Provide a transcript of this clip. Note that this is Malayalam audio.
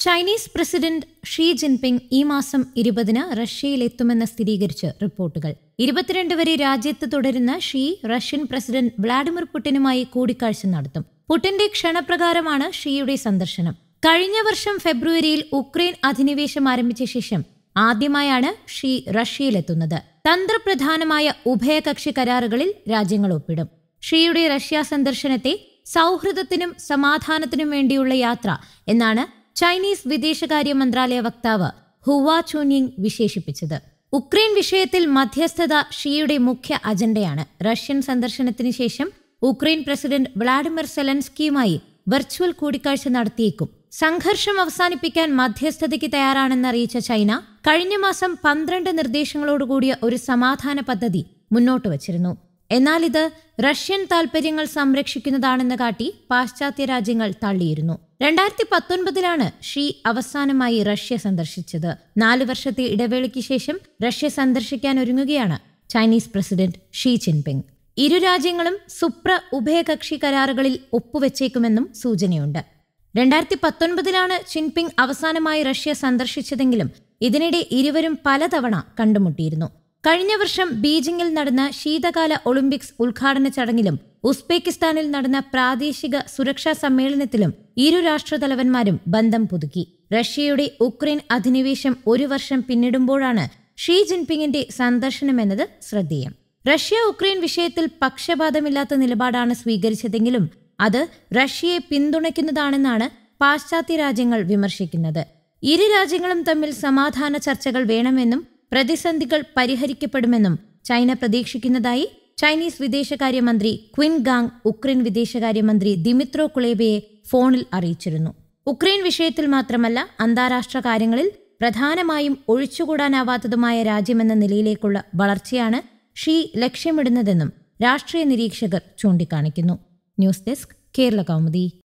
ചൈനീസ് പ്രസിഡന്റ് ഷീ ജിൻപിങ് ഈ മാസം ഇരുപതിന് റഷ്യയിലെത്തുമെന്ന് സ്ഥിരീകരിച്ച് റിപ്പോർട്ടുകൾ ഇരുപത്തിരണ്ട് വരെ രാജ്യത്ത് തുടരുന്ന ഷീ റഷ്യൻ പ്രസിഡന്റ് വ്ളാഡിമിർ പുടിനുമായി കൂടിക്കാഴ്ച നടത്തും പുടിന്റെ ക്ഷണപ്രകാരമാണ് ഷീയുടെ സന്ദർശനം കഴിഞ്ഞ വർഷം ഫെബ്രുവരിയിൽ ഉക്രൈൻ അധിനിവേശം ആരംഭിച്ച ശേഷം ആദ്യമായാണ് ഷീ റഷ്യയിലെത്തുന്നത് തന്ത്രപ്രധാനമായ ഉഭയകക്ഷി കരാറുകളിൽ രാജ്യങ്ങൾ ഒപ്പിടും ഷീയുടെ റഷ്യ സന്ദർശനത്തെ സൗഹൃദത്തിനും സമാധാനത്തിനും വേണ്ടിയുള്ള യാത്ര എന്നാണ് ചൈനീസ് വിദേശകാര്യ മന്ത്രാലയ വക്താവ് ഹുവ ചൂനിങ് വിശേഷിപ്പിച്ചത് ഉക്രൈൻ വിഷയത്തിൽ മധ്യസ്ഥത ഷിയുടെ മുഖ്യ അജണ്ടയാണ് റഷ്യൻ സന്ദർശനത്തിന് ശേഷം ഉക്രൈൻ പ്രസിഡന്റ് വ്ളാഡിമിർ സെലൻസ്കിയുമായി വെർച്വൽ കൂടിക്കാഴ്ച നടത്തിയേക്കും സംഘർഷം അവസാനിപ്പിക്കാൻ മധ്യസ്ഥതയ്ക്ക് തയ്യാറാണെന്ന് അറിയിച്ച ചൈന കഴിഞ്ഞ മാസം പന്ത്രണ്ട് നിർദ്ദേശങ്ങളോടുകൂടിയ ഒരു സമാധാന പദ്ധതി മുന്നോട്ട് വച്ചിരുന്നു എന്നാൽ ഇത് റഷ്യൻ താൽപര്യങ്ങൾ സംരക്ഷിക്കുന്നതാണെന്ന് കാട്ടി പാശ്ചാത്യ രാജ്യങ്ങൾ തള്ളിയിരുന്നു രണ്ടായിരത്തി പത്തൊൻപതിലാണ് ഷീ അവസാനമായി റഷ്യ സന്ദർശിച്ചത് നാല് വർഷത്തെ ഇടവേളയ്ക്ക് ശേഷം റഷ്യ സന്ദർശിക്കാൻ ഒരുങ്ങുകയാണ് ചൈനീസ് പ്രസിഡന്റ് ഷീ ജിൻപിങ് ഇരു രാജ്യങ്ങളും സുപ്ര ഉഭയകക്ഷി കരാറുകളിൽ ഒപ്പുവെച്ചേക്കുമെന്നും സൂചനയുണ്ട് രണ്ടായിരത്തി പത്തൊൻപതിലാണ് ജിൻപിങ് അവസാനമായി റഷ്യ സന്ദർശിച്ചതെങ്കിലും ഇതിനിടെ ഇരുവരും പലതവണ കണ്ടുമുട്ടിയിരുന്നു കഴിഞ്ഞ വർഷം ബീജിംഗിൽ നടന്ന ശീതകാല ഒളിമ്പിക്സ് ഉദ്ഘാടന ചടങ്ങിലും ഉസ്ബെക്കിസ്ഥാനിൽ നടന്ന പ്രാദേശിക സുരക്ഷാ സമ്മേളനത്തിലും ഇരു രാഷ്ട്രതലവന്മാരും ബന്ധം പുതുക്കി റഷ്യയുടെ ഉക്രൈൻ അധിനിവേശം ഒരു വർഷം പിന്നിടുമ്പോഴാണ് ഷീ ജിൻപിങ്ങിന്റെ സന്ദർശനമെന്നത് ശ്രദ്ധേയം റഷ്യ ഉക്രൈൻ വിഷയത്തിൽ പക്ഷപാതമില്ലാത്ത നിലപാടാണ് സ്വീകരിച്ചതെങ്കിലും അത് റഷ്യയെ പിന്തുണയ്ക്കുന്നതാണെന്നാണ് പാശ്ചാത്യ രാജ്യങ്ങൾ വിമർശിക്കുന്നത് ഇരു രാജ്യങ്ങളും തമ്മിൽ സമാധാന ചർച്ചകൾ വേണമെന്നും പ്രതിസന്ധികൾ പരിഹരിക്കപ്പെടുമെന്നും ചൈന പ്രതീക്ഷിക്കുന്നതായി ചൈനീസ് വിദേശകാര്യമന്ത്രി ക്വിൻ ഗാങ് ഉക്രൈൻ വിദേശകാര്യമന്ത്രി ദിമിത്രോ കുളേബയെ ഫോണിൽ അറിയിച്ചിരുന്നു ഉക്രൈൻ വിഷയത്തിൽ മാത്രമല്ല അന്താരാഷ്ട്ര കാര്യങ്ങളിൽ പ്രധാനമായും ഒഴിച്ചുകൂടാനാവാത്തതുമായ രാജ്യമെന്ന നിലയിലേക്കുള്ള വളർച്ചയാണ് ഷീ ലക്ഷ്യമിടുന്നതെന്നും രാഷ്ട്രീയ നിരീക്ഷകർ ചൂണ്ടിക്കാണിക്കുന്നു ന്യൂസ് ഡെസ്ക് കേരള കൗമുദി